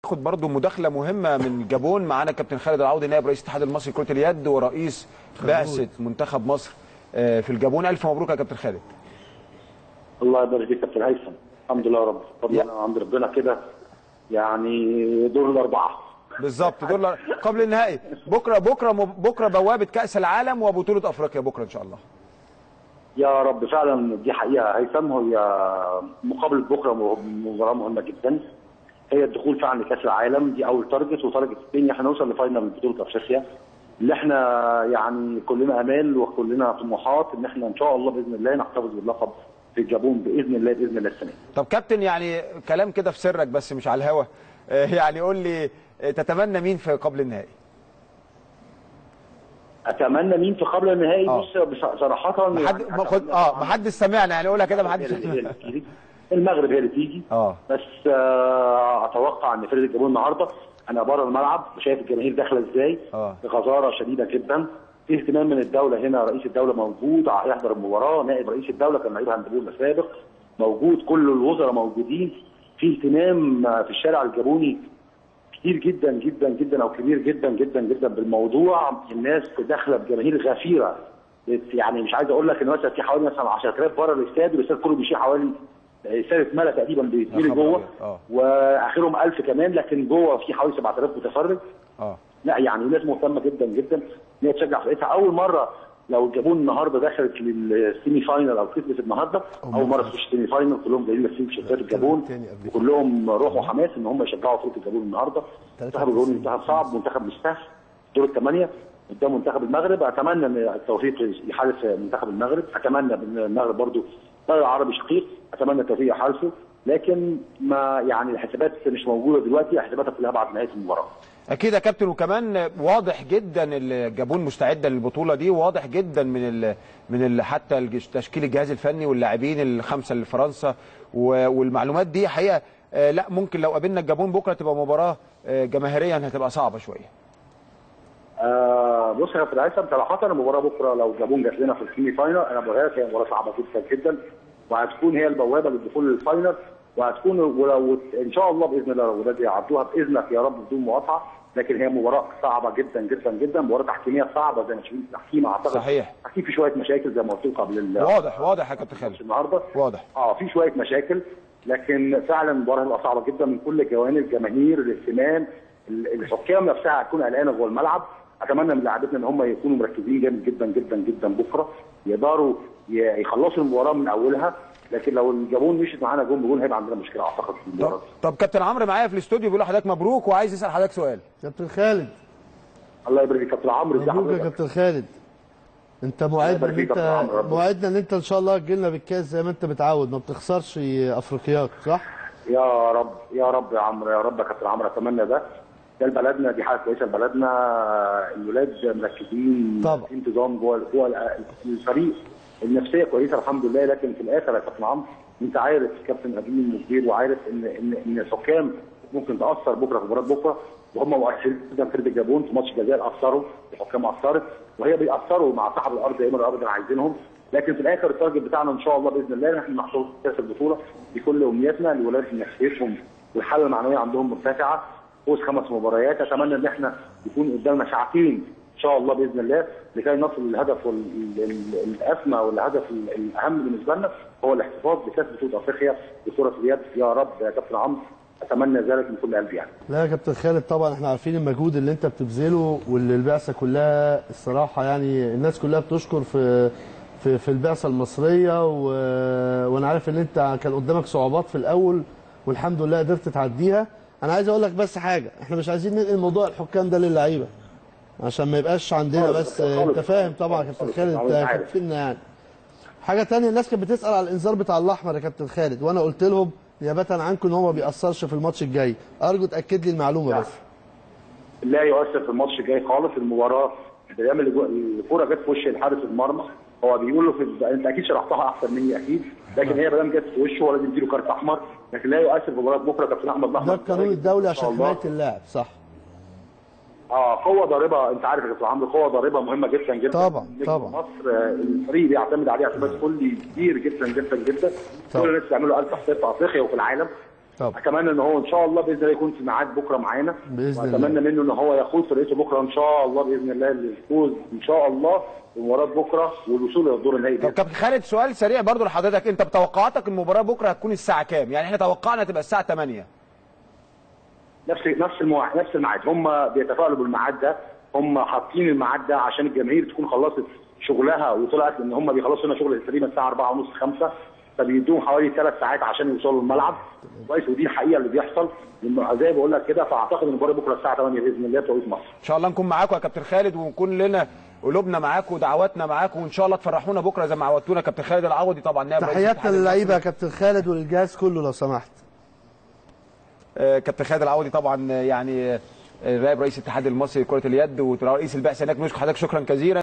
ناخد برضو مداخله مهمه من الجابون معانا كابتن خالد العوضي نائب رئيس الاتحاد المصري لكره اليد ورئيس بعثه منتخب مصر آه، في الجابون الف مبروك يا كابتن خالد الله يبارك فيك يا كابتن هيثم الحمد لله يا رب فضل يا- الله عند ربنا كده يعني دور الاربعه بالظبط دول قبل النهائي بكره بكره بكره بوابه كاس العالم وبطوله افريقيا بكره ان شاء الله يا رب فعلا دي حقيقه هيثم هي مقابله بكره مباراه مهمه جدا هي الدخول فعلا لكاس العالم دي اول تارجت وتارجت الثاني احنا نوصل لفاينل بطوله افريقيا اللي احنا يعني كلنا امال وكلنا طموحات ان احنا ان شاء الله باذن الله نحتفظ باللقب في الجابون باذن الله باذن الله السنه دي. طب كابتن يعني كلام كده في سرك بس مش على الهوا آه، يعني قول لي آه، تتمنى مين في قبل النهائي اتمنى مين في قبل النهائي آه. بص بص- صراحه محد يعني ما خد اه محدش سمعنا يعني قولها كده محدش هي اللي تيجي. المغرب هي اللي تيجي اه بس آه، اتوقع ان فرقه الجابون النهارده انا بره الملعب وشايف الجماهير داخله ازاي آه. بغزاره شديده جدا في اهتمام من الدوله هنا رئيس الدوله موجود هيحضر المباراه نائب رئيس الدوله كان لعيب هاندبول السابق موجود كل الوزراء موجودين في اهتمام آه، في الشارع الجابوني كتير جدا جدا جدا او كبير جدا جدا جدا بالموضوع الناس داخله بجماهير غفيره يعني مش عايز اقول لك ان مثلا في حوالي مثلا 10000 بره الاستاد والاستاد كله بيشيل حوالي الاستاد اتملى تقريبا بيتملي خبر جوه أبيض. آه. واخرهم 1000 كمان لكن جوه في حوالي 7000 متفرج اه لا يعني ناس مهتمه جدا جدا ان هي تشجع فرقتها اول مره لو الجابون النهارده دخلت للسيمي فاينل او كسبت النهارده اول مره تخش سيمي فاينل كلهم جايين لابسين تيشيرتات الجابون تاني قبل كده. كلهم روح وحماس ان هم يشجعوا فرقه الجابون النهارده منتخب الجابون منتخب صعب منتخب مش سهل دور الثمانيه قدام منتخب المغرب اتمنى ان التوفيق يحالف منتخب المغرب اتمنى ان المغرب برضو بلد عربي شقيق اتمنى التوفيق يحالفه لكن ما يعني الحسابات مش موجوده دلوقتي حساباتها كلها بعد نهايه المباراه اكيد يا كابتن وكمان واضح جدا الجابون مستعده للبطوله دي واضح جدا من ال من ال حتى الج- تشكيل الجهاز الفني واللاعبين الخمسه اللي فرنسا و- والمعلومات دي حقيقه آه، لا ممكن لو قابلنا الجابون بكره تبقى مباراه آه، جماهيريا هتبقى صعبه شويه آه بص يا كابتن هيثم صراحه المباراه بكره لو جابون جات لنا في السيمي فاينل انا بقولها لك هي مباراه صعبه جدا جدا وهتكون هي البوابه للدخول للفاينل وهتكون ولو ان شاء الله باذن الله لو ولاد يعدوها باذنك يا رب بدون مقاطعه لكن هي مباراه صعبه جدا جدا جدا مباراه تحكيميه صعبه زي ما شايفين التحكيم اعتقد صحيح. التحكيم في شويه مشاكل زي ما قلت لكم قبل ال- واضح واضح يا كابتن خالد النهارده واضح اه في شويه مشاكل لكن فعلا المباراه هتبقى صعبه جدا من كل جوانب الجماهير الاهتمام ال- الحكام نفسها هتكون قلقانه جوه الملعب اتمنى من لاعبتنا ان هم يكونوا مركزين جامد جدا جدا جدا بكره يقدروا ي- يخلصوا المباراه من اولها لكن لو الجابون مشيت معانا جون بجون هيبقى عندنا مشكله اعتقد في المباراه طب, دي. طب كابتن عمرو معايا في الاستوديو بيقول لحضرتك مبروك وعايز يسال حضرتك سؤال كابتن خالد الله يبارك فيك كابتن عمرو ازي مبروك يا حضرتك كابتن خالد انت موعدنا يبارك ان فيك انت يا كابتن عمرو، ربنا. موعدنا ان انت ان شاء الله تجيلنا بالكاس زي ما انت متعود ما بتخسرش افريقياات صح؟ يا رب يا رب يا عمرو يا رب يا كابتن عمرو اتمنى ده ده لبلدنا دي حاجه كويسه لبلدنا الولاد مركزين طبعا. في انتظام جوه جوه الفريق النفسيه كويسه الحمد لله لكن في الاخر يا كابتن عمرو انت عارف كابتن قديم مدير وعارف ان ان ان الحكام ممكن تاثر بكره في مباراه بكره وهم مؤثرين جدا فرقه الجابون في ماتش الجزائر اثروا الحكام اثرت وهي بيأثروا مع صاحب الارض دايما الارض عايزينهم لكن في الاخر التارجت بتاعنا ان شاء الله باذن الله ان احنا نحصل كاس البطوله بكل امنياتنا الولاد نفسيتهم والحاله المعنويه عندهم مرتفعه فوز خمس مباريات اتمنى ان احنا يكون قدامنا ساعتين ان شاء الله باذن الله لكي نصل للهدف وال- ال- ال- الاسمى والهدف ال- الاهم بالنسبه لنا هو الاحتفاظ بكاس بطوله افريقيا بكره اليد يا رب يا كابتن عمرو اتمنى ذلك من كل قلبي يعني لا يا كابتن خالد طبعا احنا عارفين المجهود اللي انت بتبذله واللي البعثه كلها الصراحه يعني الناس كلها بتشكر في في في البعثه المصريه و... وانا عارف ان انت كان قدامك صعوبات في الاول والحمد لله قدرت تعديها انا عايز اقول لك بس حاجه احنا مش عايزين ننقل موضوع الحكام ده للعيبه عشان ما يبقاش عندنا خالص، بس خالص. انت فاهم طبعا يا كابتن خالص، خالد خالص، انت عارف. كابتننا يعني حاجه تانية الناس كانت بتسال على الانذار بتاع الاحمر يا كابتن خالد وانا قلت لهم نيابه عنكم ان هو ما بيأثرش في الماتش الجاي ارجو تاكد لي المعلومه لا. بس لا يؤثر في الماتش الجاي خالص المباراه الايام اللي جو- الكوره جت في وش الحارس المرمى هو بيقول له في انت اكيد شرحتها احسن مني اكيد لكن هي ما دام جت في وشه هو لازم يديله كارت احمر لكن لا يؤثر في مباراه بكره كابتن احمد الاحمر ده القانون الدولي إن شاء عشان الله. حمايه اللاعب صح اه قوه ضاربه انت عارف يا كابتن عمرو قوه ضاربه مهمه جدا جدا طبعا، نجم طبعا. مصر آه، الفريق بيعتمد عليه اعتماد كلي كبير جدا جدا جدا طبعا. كل الناس بيعملوا الف حساب في افريقيا وفي العالم طبعا. اتمنى ان هو ان شاء الله باذن الله يكون في ميعاد بكره معانا بإذن الله. واتمنى منه ان هو يخوض فرقته بكره ان شاء الله باذن الله للفوز ان شاء الله بمباراه بكره والوصول الى الدور النهائي طب بإذن كابتن خالد سؤال سريع برضو لحضرتك انت بتوقعاتك المباراه بكره هتكون الساعه كام يعني احنا توقعنا تبقى الساعه 8 نفس نفس المواعيد نفس الميعاد هم بيتفائلوا بالميعاد ده هم حاطين الميعاد ده عشان الجماهير تكون خلصت شغلها وطلعت ان هم بيخلصوا لنا شغل تقريبا الساعه 4 ونص 5 فبيدوهم حوالي ثلاث ساعات عشان يوصلوا الملعب كويس ودي الحقيقه اللي بيحصل لما- زي ما بقول لك كده فاعتقد ان المباراه بكره الساعه 8 باذن الله توقيت مصر ان شاء الله نكون معاكم يا كابتن خالد ونكون لنا قلوبنا معاكم ودعواتنا معاكم وان شاء الله تفرحونا بكره زي ما عودتونا كابتن خالد العوضي طبعا نائب رئيس تحياتنا الاتحاد للعيبه يا المصري. كابتن خالد وللجهاز كله لو سمحت آه، كابتن خالد العوضي طبعا آه، يعني آه، نائب رئيس الاتحاد المصري لكره اليد ورئيس البعثه هناك نشكر حضرتك شكرا جزيلا